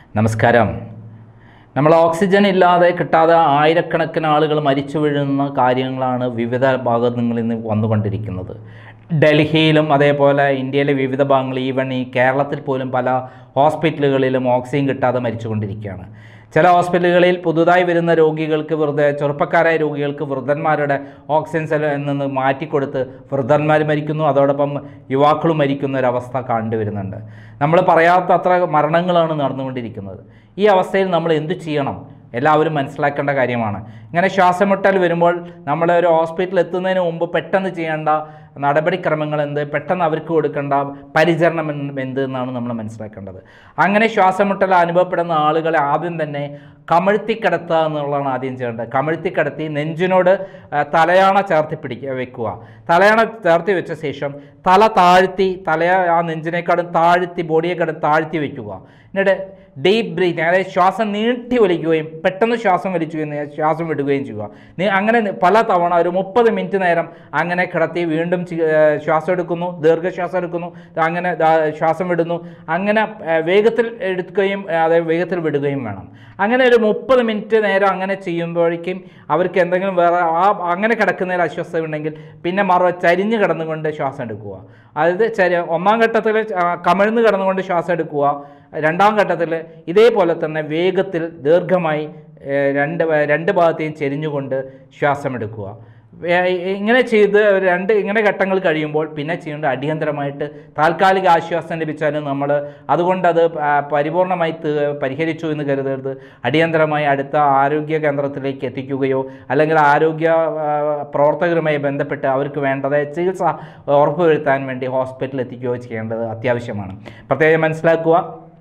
നമസ്കാരം നമ്മൾ ഓക്സിജൻ ഇല്ലാതെ കിട്ടാതെ ആയിരക്കണക്കിന് ആളുകൾ മരിച്ചു വീഴുന്ന കാര്യങ്ങളാണ് വിവിധ ഭാഗങ്ങളിൽ നിന്ന് വന്നുകൊണ്ടിരിക്കുന്നത് ഡൽഹിയിലും അതേപോലെ ഇന്ത്യയിലെ വിവിധ ഭാഗങ്ങളിൽ ഈവൻ ഈ കേരളത്തിൽ പോലും പല ഹോസ്പിറ്റലുകളിലും ഓക്സിജൻ കിട്ടാതെ മരിച്ചുകൊണ്ടിരിക്കുകയാണ് ചില ഹോസ്പിറ്റലുകളിൽ പുതുതായി വരുന്ന രോഗികൾക്ക് വെറുതെ ചെറുപ്പക്കാരായ രോഗികൾക്ക് വൃദ്ധന്മാരുടെ ഓക്സിജൻ സെല്ലിൽ നിന്ന് മാറ്റിക്കൊടുത്ത് വൃദ്ധന്മാർ മരിക്കുന്നു അതോടൊപ്പം യുവാക്കളും മരിക്കുന്ന ഒരവസ്ഥ കണ്ടുവരുന്നുണ്ട് നമ്മൾ പറയാത്ത അത്ര മരണങ്ങളാണ് നടന്നുകൊണ്ടിരിക്കുന്നത് ഈ അവസ്ഥയിൽ നമ്മൾ എന്തു ചെയ്യണം എല്ലാവരും മനസ്സിലാക്കേണ്ട കാര്യമാണ് ഇങ്ങനെ ശ്വാസമുട്ടൽ വരുമ്പോൾ നമ്മൾ ഒരു ഹോസ്പിറ്റലിൽ എത്തുന്നതിന് മുമ്പ് പെട്ടെന്ന് ചെയ്യേണ്ട നടപടിക്രമങ്ങൾ എന്ത് പെട്ടെന്ന് അവർക്ക് കൊടുക്കേണ്ട പരിചരണം എന്ത് എന്ത് എന്നാണ് നമ്മൾ മനസ്സിലാക്കേണ്ടത് അങ്ങനെ ശ്വാസമുട്ടൽ അനുഭവപ്പെടുന്ന ആളുകളെ ആദ്യം തന്നെ കമഴ്ത്തി കിടത്തുക എന്നുള്ളതാണ് ആദ്യം ചെയ്യേണ്ടത് കമഴ്ത്തി കിടത്തി നെഞ്ചിനോട് ആ, തലയാണ ചേർത്തി പിടിക്കുക വെക്കുക തലയാണ ചേർത്തി വെച്ച ശേഷം തല താഴ്ത്തി തല ആ നെഞ്ചിനേക്കാളും താഴ്ത്തി ബോഡിയെക്കാളും താഴ്ത്തി വെക്കുക എന്നിട്ട് ഡീപ്പ് ബ്രീത്ത് അതായത് ശ്വാസം നീട്ടി വലിക്കുകയും പെട്ടെന്ന് ശ്വാസം വലിക്കുകയും ശ്വാസം വിടുകയും ചെയ്യുക നീ അങ്ങനെ നി- പല തവണ ഒരു മുപ്പത് മിനിറ്റ് നേരം അങ്ങനെ കിടത്തി വീണ്ടും ചി- ഏർ ശ്വാസം എടുക്കുന്നു ദീർഘശ്വാസം എടുക്കുന്നു അങ്ങനെ ദാ ശ്വാസം വിടുന്നു അങ്ങനെ ഏർ വേഗത്തിൽ എടുക്കുകയും ഏർ അതായത് വേഗത്തിൽ വിടുകയും വേണം അങ്ങനെ ഒരു മുപ്പത് മിനിറ്റ് നേരം അങ്ങനെ ചെയ്യുമ്പോഴേക്കും അവർക്ക് എന്തെങ്കിലും വേറെ ആ അങ്ങനെ കിടക്കുന്നതിൽ അസ്വസ്ഥത ഉണ്ടെങ്കിൽ പിന്നെ മറ ചരിഞ്ഞ് കിടന്നുകൊണ്ട് ശ്വാസം എടുക്കുക അതായത് ചരി ഒന്നാം ഘട്ടത്തിൽ ആ, കമിഴ്ന്ന് കിടന്നുകൊണ്ട് ശ്വാസം എടുക്കുക രണ്ടാം ഘട്ടത്തിൽ ഇതേപോലെ തന്നെ വേഗത്തിൽ ദീർഘമായി ഏർ, രണ്ട് വ- രണ്ട് ഭാഗത്തെയും ചെരിഞ്ഞുകൊണ്ട് ശ്വാസമെടുക്കുക വേ- ഇങ്ങനെ ചെയ്ത് ഒരു രണ്ട് ഇങ്ങനെ ഘട്ടങ്ങൾ കഴിയുമ്പോൾ പിന്നെ ചെയ്യേണ്ട അടിയന്തരമായിട്ട് താൽക്കാലിക ആശ്വാസം ലഭിച്ചാലും നമ്മൾ അതുകൊണ്ടത് ആ, പരിപൂർണമായി തീ- പരിഹരിച്ചു എന്ന് കരുതരുത് അടിയന്തരമായി അടുത്ത ആരോഗ്യ കേന്ദ്രത്തിലേക്ക് എത്തിക്കുകയോ അല്ലെങ്കിൽ ആരോഗ്യ ആ, പ്രവർത്തകരുമായി ബന്ധപ്പെട്ട് അവർക്ക് വേണ്ടതായ ചികിത്സ ഉറപ്പുവരുത്താൻ വേണ്ടി ഹോസ്പിറ്റലിൽ എത്തിക്കുകയോ ചെയ്യേണ്ടത് അത്യാവശ്യമാണ് പ്രത്യേകം മനസ്സിലാക്കുക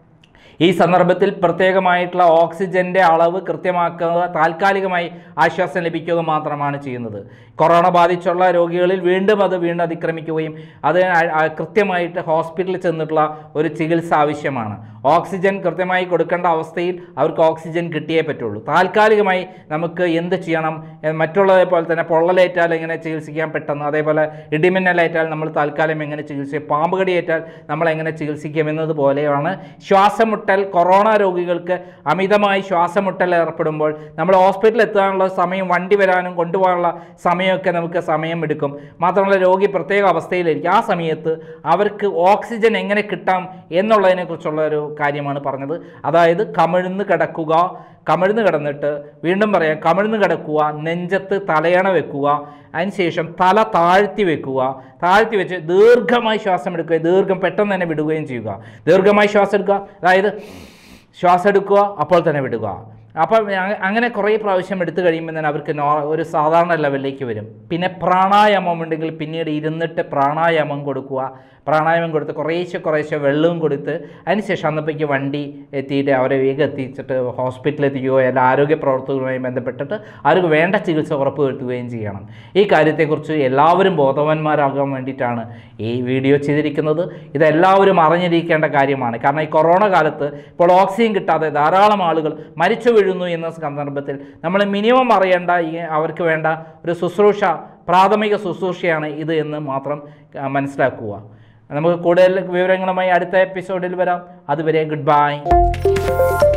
ഈ സന്ദർഭത്തിൽ പ്രത്യേകമായിട്ടുള്ള ഓക്സിജൻ്റെ അളവ് കൃത്യമാക്കുക താൽക്കാലികമായി ആശ്വാസം ലഭിക്കുക മാത്രമാണ് ചെയ്യുന്നത് കൊറോണ ബാധിച്ചുള്ള രോഗികളിൽ വീണ്ടും അത് വീണ്ടും അതിക്രമിക്കുകയും അത് അ- അ- കൃത്യമായിട്ട് ഹോസ്പിറ്റലിൽ ചെന്നിട്ടുള്ള ഒരു ചികിത്സ ആവശ്യമാണ് ഓക്സിജൻ കൃത്യമായി കൊടുക്കേണ്ട അവസ്ഥയിൽ അവർക്ക് ഓക്സിജൻ കിട്ടിയേ പറ്റുള്ളൂ താൽക്കാലികമായി നമുക്ക് എന്ത് ചെയ്യണം എ, മറ്റുള്ളതെ പോലെ തന്നെ പൊള്ളലേറ്റാൽ എങ്ങനെ ചികിത്സിക്കാൻ പെട്ടെന്ന് അതേപോലെ ഇടിമിന്നലേറ്റാൽ നമ്മൾ താൽക്കാലം എങ്ങനെ ചികിത്സിക്കും പാമ്പ് കടിയേറ്റാൽ നമ്മൾ എങ്ങനെ ചികിത്സിക്കും എന്നതുപോലെയാണ് ശ്വാസമുട്ടൽ കൊറോണ രോഗികൾക്ക് അമിതമായി ശ്വാസമുട്ടൽ ഏർപ്പെടുമ്പോൾ നമ്മൾ ഹോസ്പിറ്റലിൽ എത്താനുള്ള സമയം വണ്ടി വരാനും കൊണ്ടുപോകാനുള്ള സമയമൊക്കെ നമുക്ക് സമയം എടുക്കും മാത്രമല്ല രോഗി പ്രത്യേക അവസ്ഥയിലായിരിക്കും ആ സമയത്ത് അവർക്ക് ഓക്സിജൻ എങ്ങനെ കിട്ടാം എന്നുള്ളതിനെക്കുറിച്ചുള്ള ഒരു കാര്യമാണ് പറഞ്ഞത് അതായത് കമിഴ്ന്ന് കിടക്കുക കമിഴ്ന്ന് കിടന്നിട്ട് വീണ്ടും പറയാം കമിഴ്ന്ന് കിടക്കുക നെഞ്ചത്ത് തലയണ വെക്കുക അതിനുശേഷം തല താഴ്ത്തി വെക്കുക താഴ്ത്തി വെച്ച് ദീർഘമായി ശ്വാസം എടുക്കുക ദീർഘം പെട്ടെന്ന് തന്നെ വിടുകയും ചെയ്യുക ദീർഘമായി ശ്വാസം എടുക്കുക അതായത് ശ്വാസം എടുക്കുക അപ്പോൾ തന്നെ വിടുക അപ്പം അങ്ങ- അങ്ങനെ കുറേ പ്രാവശ്യം എടുത്തു കഴിയുമ്പോൾ തന്നെ അവർക്ക് നോ ഒരു സാധാരണ ലെവലിലേക്ക് വരും പിന്നെ പ്രാണായാമം ഉണ്ടെങ്കിൽ പിന്നീട് ഇരുന്നിട്ട് പ്രാണായാമം കൊടുക്കുക പ്രാണായാമം കൊടുത്ത് കുറേശ്ശെ കുറേശ്ശെ വെള്ളവും കൊടുത്ത് അതിനുശേഷം അന്നപ്പോഴേക്ക് വണ്ടി എത്തിയിട്ട് അവരെ വേഗം എത്തിച്ചിട്ട് ഹോസ്പിറ്റലിൽ എത്തിക്കുകയോ അല്ലെങ്കിൽ ആരോഗ്യ പ്രവർത്തകരുമായി ബന്ധപ്പെട്ടിട്ട് അവർക്ക് വേണ്ട ചികിത്സ ഉറപ്പുവരുത്തുകയും ചെയ്യണം ഈ കാര്യത്തെക്കുറിച്ച് എല്ലാവരും ബോധവാന്മാരാകാൻ വേണ്ടിയിട്ടാണ് ഈ വീഡിയോ ചെയ്തിരിക്കുന്നത് ഇതെല്ലാവരും അറിഞ്ഞിരിക്കേണ്ട കാര്യമാണ് കാരണം ഈ കൊറോണ കാലത്ത് ഇപ്പോൾ ഓക്സിജൻ കിട്ടാതെ ധാരാളം ആളുകൾ മരിച്ചു വീഴുന്നു എന്ന സന്ദർഭത്തിൽ നമ്മൾ മിനിമം അറിയേണ്ട ഈ അവർക്ക് വേണ്ട ഒരു ശുശ്രൂഷ പ്രാഥമിക ശുശ്രൂഷയാണ് ഇത് എന്ന് മാത്രം ആ, മനസ്സിലാക്കുക നമുക്ക് കൂടുതൽ വിവരങ്ങളുമായി അടുത്ത എപ്പിസോഡിൽ വരാം അതുവരെ ഗുഡ് ബൈ